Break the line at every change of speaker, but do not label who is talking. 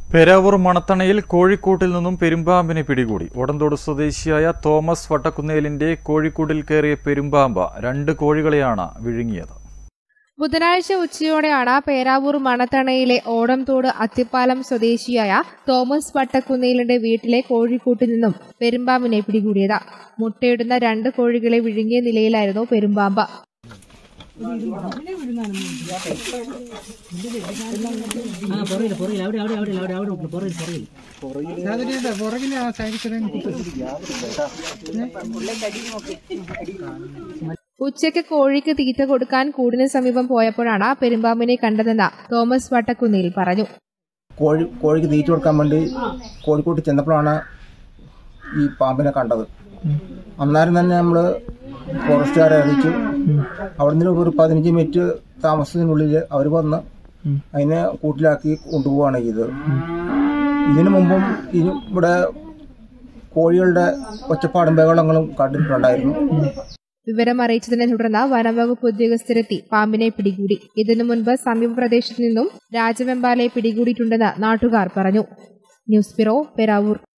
പേരാവൂർ മണത്തണയിൽ കോഴിക്കോട്ടിൽ നിന്നും പെരുമ്പാമ്പിനെ പിടികൂടി ഓടന്തോട് സ്വദേശിയായ തോമസ് വട്ടക്കുന്നേലിന്റെ കോഴിക്കൂട്ടിൽ കയറിയ പെരുമ്പാമ്പ് രണ്ട് കോഴികളെയാണ് വിഴുങ്ങിയത്
ബുധനാഴ്ച ഉച്ചയോടെയാണ് പേരാവൂർ മണത്തണയിലെ ഓടംതോട് അത്തിപ്പാലം സ്വദേശിയായ തോമസ് വട്ടക്കുന്നേലിന്റെ വീട്ടിലെ കോഴിക്കൂട്ടിൽ നിന്നും പെരുമ്പാമ്പിനെ പിടികൂടിയത് മുട്ടയിടുന്ന രണ്ട് കോഴികളെ വിഴുങ്ങിയ നിലയിലായിരുന്നു പെരുമ്പാമ്പ്
ആ പുറകില് പുറകില് അവിടെ അവിടെ അവിടെ അവിടെ അവിടെ പുറകിൽ പുറകിൽ
അതിന്റെ പുറകിലെ ആ സൈഡിൽ ചെറിയ കുത്ത്
ഉച്ചയ്ക്ക് കോഴിക്ക് തീറ്റ കൊടുക്കാൻ കൂടിന് സമീപം പോയപ്പോഴാണ് പെരുമ്പാമ്പിനെ കണ്ടതെന്ന് തോമസ് വട്ടക്കുന്നേൽ പറഞ്ഞു
കോഴി കോഴിക്ക് തീറ്റ കൊടുക്കാൻ വേണ്ടി കോഴിക്കോട്ട് ചെന്നപ്പോഴാണ് ഈ പാമ്പിനെ കണ്ടത് അന്നേരം തന്നെ നമ്മൾ ഫോറസ്റ്റുകാരെ അറിയിച്ചു അവിടെ നിന്ന് ഒരു പതിനഞ്ച് മിനിറ്റ് താമസത്തിനുള്ളിൽ അവർ വന്ന് അതിനെ കൂട്ടിലാക്കി കൊണ്ടുപോവുകയാണ് ചെയ്തത് ഇതിനു മുമ്പും ഇനി ഇവിടെ കോഴികളുടെ ഒച്ചപ്പാടും ബഹളങ്ങളും കണ്ടിട്ടുണ്ടായിരുന്നു
വിവരം അറിയിച്ചതിനെ തുടർന്ന് വനംവകുപ്പ് ഉദ്യോഗസ്ഥരെത്തി പാമ്പിനെ പിടികൂടി ഇതിനു മുൻപ് സമീപ പ്രദേശത്തു നിന്നും രാജവെമ്പാലെ പിടികൂടിയിട്ടുണ്ടെന്ന് നാട്ടുകാർ പറഞ്ഞു ന്യൂസ് ബ്യൂറോ പെരാവൂർ